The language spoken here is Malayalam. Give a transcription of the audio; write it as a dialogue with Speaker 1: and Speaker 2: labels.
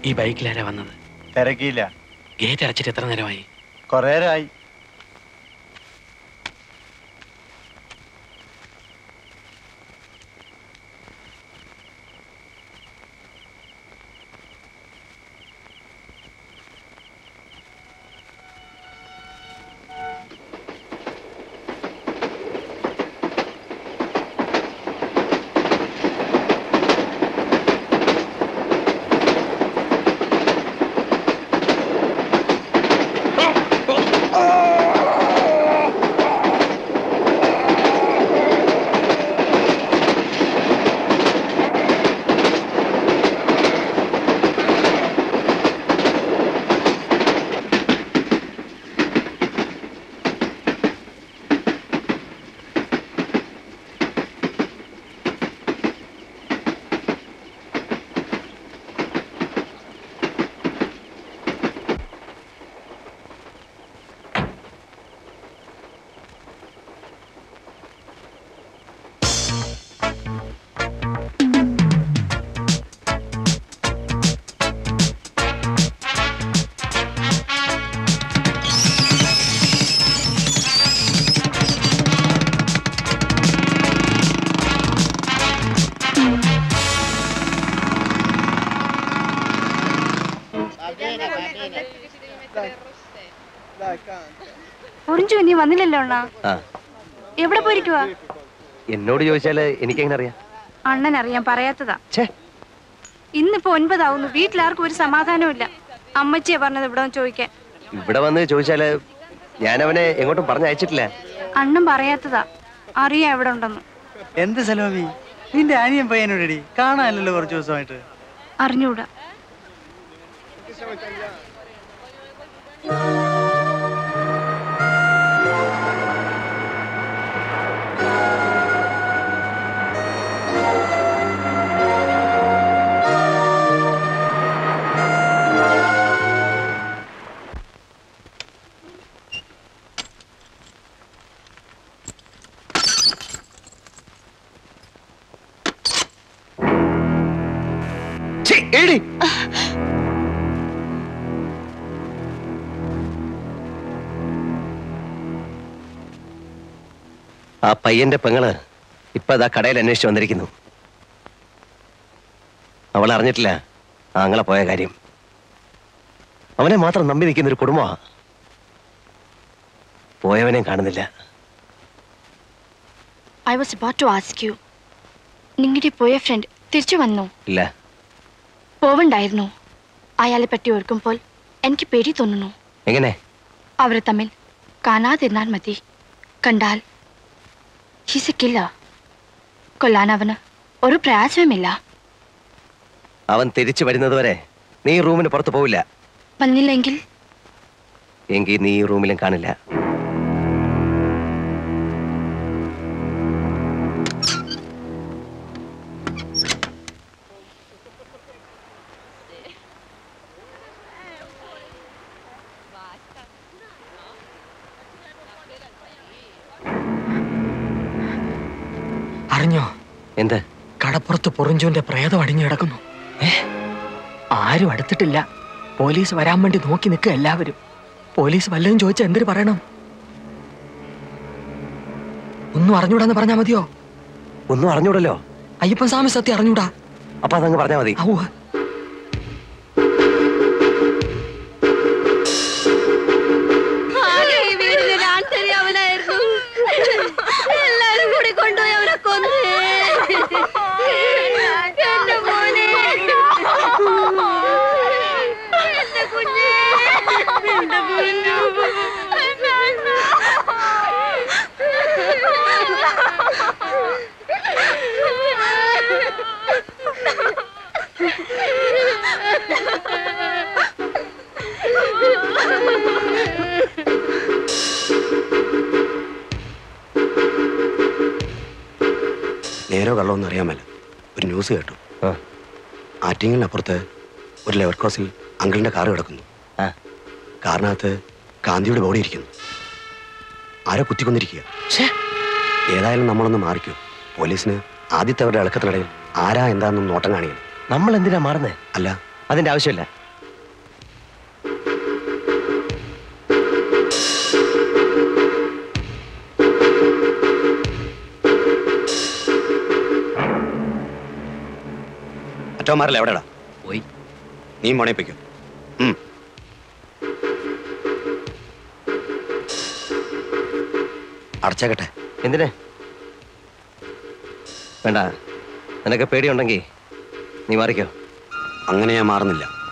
Speaker 1: ഈ ബൈക്കിലാരാ വന്നത്
Speaker 2: തിരക്കിയില്ല
Speaker 1: ഗേറ്റ് അടച്ചിട്ട് എത്ര നേരമായി
Speaker 2: കുറേരായി
Speaker 3: പൊറിഞ്ചു നീ വന്നില്ലല്ലോ അണ്ണാ
Speaker 4: ആ
Speaker 3: എവിടെ പോയിരിക്കുവാ
Speaker 4: എന്നോട് ചോദിച്ചാല് എനിക്കെങ്ങനെ അറിയാം
Speaker 3: അണ്ണൻ അറിയാൻ പറയാത്തതാ
Speaker 4: ഛേ
Speaker 3: ഇന്നിപ്പോ ഒൻപതാവുന്നു വീട്ടിലാർക്കും ഒരു സമാധാനവും ഇല്ല അമ്മച്ചിയാ പറഞ്ഞത് ഇവിടെ വന്ന് ചോദിക്കാൻ
Speaker 4: ഇവിടെ വന്ന് ചോദിച്ചാല് ഞാൻ അവനെ എങ്ങോട്ടും പറഞ്ഞയച്ചിട്ടില്ല
Speaker 3: അണ്ണൻ പറയാത്തതാ അറിയാം എവിടെ ഉണ്ടെന്ന്
Speaker 2: എന്ത് സലോമി നിന്റെ അനിയൻ പയ്യനോടടി കാണാനല്ലോ കുറച്ച് ദിവസമായിട്ട്
Speaker 3: അറിഞ്ഞൂടാ
Speaker 4: ഛീ, എടി. ആ പയ്യന്റെ പെങ്ങള് ഇപ്പൊ അതാ കടയിൽ അന്വേഷിച്ച് വന്നിരിക്കുന്നു അവൾ അറിഞ്ഞിട്ടില്ല ആ അങ്ങളെ പോയ കാര്യം അവനെ മാത്രം നമ്പി നിൽക്കുന്ന ഒരു കുടുംബമാ പോയവനെ കാണുന്നില്ല
Speaker 5: I was about to ask you നിങ്ങളുടെ പോയ ഫ്രണ്ട് തിരിച്ചു വന്നു
Speaker 4: ഇല്ല
Speaker 5: പോവണ്ടായിരുന്നു അയാളെ പറ്റി ഓർക്കുമ്പോൾ എനിക്ക് പേടി തോന്നുന്നു
Speaker 4: എങ്ങനെ
Speaker 5: അവർ തമ്മിൽ കാണാതിരുന്നാൽ മതി കണ്ടാൽ ഹിസിക്കില്ല കൊല്ലാൻ അവന് ഒരു പ്രയാസവുമില്ല
Speaker 4: അവൻ തിരിച്ചു വരുന്നതുവരെ നീ ഈ റൂമിന് പുറത്ത് പോവില്ല
Speaker 5: വന്നില്ലെങ്കിൽ
Speaker 4: എങ്കിൽ നീ ഈ റൂമിലും കാണില്ല
Speaker 1: അറിഞ്ഞോ
Speaker 4: എന്ത്
Speaker 1: കടപ്പുറത്ത് പൊറിഞ്ചുവിന്റെ പ്രേതം അടിഞ്ഞു കിടക്കുന്നു ഏ ആരും അടുത്തിട്ടില്ല പോലീസ് വരാൻ വേണ്ടി നോക്കി നിൽക്കുക എല്ലാവരും പോലീസ് വല്ലതും ചോദിച്ചാൽ എന്തിനു പറയണം ഒന്നും അറിഞ്ഞൂടാന്ന് പറഞ്ഞാ മതിയോ
Speaker 4: ഒന്നും അറിഞ്ഞൂടല്ലോ
Speaker 1: അയ്യപ്പൻ സ്വാമി സത്യം അറിഞ്ഞൂടാ
Speaker 4: അപ്പൊ അതങ്ങ് പറഞ്ഞാ മതി
Speaker 1: ഔ
Speaker 5: എല്ലാരും കൂടി കൊണ്ടുപോയി അവനെ കൊന്നു എന്റെ മോനെ എന്റെ കുഞ്ഞേ എന്റെ കുഞ്ഞു
Speaker 6: നേരോ കള്ളമൊന്നും അറിയാൻ മേല ഒരു ന്യൂസ് കേട്ടു
Speaker 4: ആ,
Speaker 6: ആറ്റിങ്ങലിനപ്പുറത്ത് ഒരു ലെവർ ക്രോസിൽ അങ്കിളിന്റെ കാറ് കിടക്കുന്നു
Speaker 4: ആ.
Speaker 6: കാറിനകത്ത് ഗാന്ധിയുടെ ബോഡി ഇരിക്കുന്നു ആരോ കുത്തിക്കൊന്നിരിക്കുക
Speaker 4: ഛേ,
Speaker 6: ഏതായാലും നമ്മളൊന്ന് മാറിക്കോ പോലീസിന് ആദ്യത്തെ അവരുടെ ഇളക്കത്തിനിടയിൽ ആരാ എന്താണെന്നും നോട്ടം കാണിക്കണം
Speaker 4: നമ്മൾ എന്തിനാ മാറുന്നേ
Speaker 6: അല്ല
Speaker 4: അതിന്റെ ആവശ്യമില്ല
Speaker 6: മറ്റോമാരല്ല എവിടെടാ
Speaker 1: പോയി
Speaker 6: നീ മോണിപ്പിക്കും അടച്ചേക്കട്ടെ
Speaker 4: എന്തിന് വേണ്ട നിനക്ക് പേടിയുണ്ടെങ്കിൽ നീ മാറിക്കോ
Speaker 6: അങ്ങനെ ഞാൻ മാറുന്നില്ല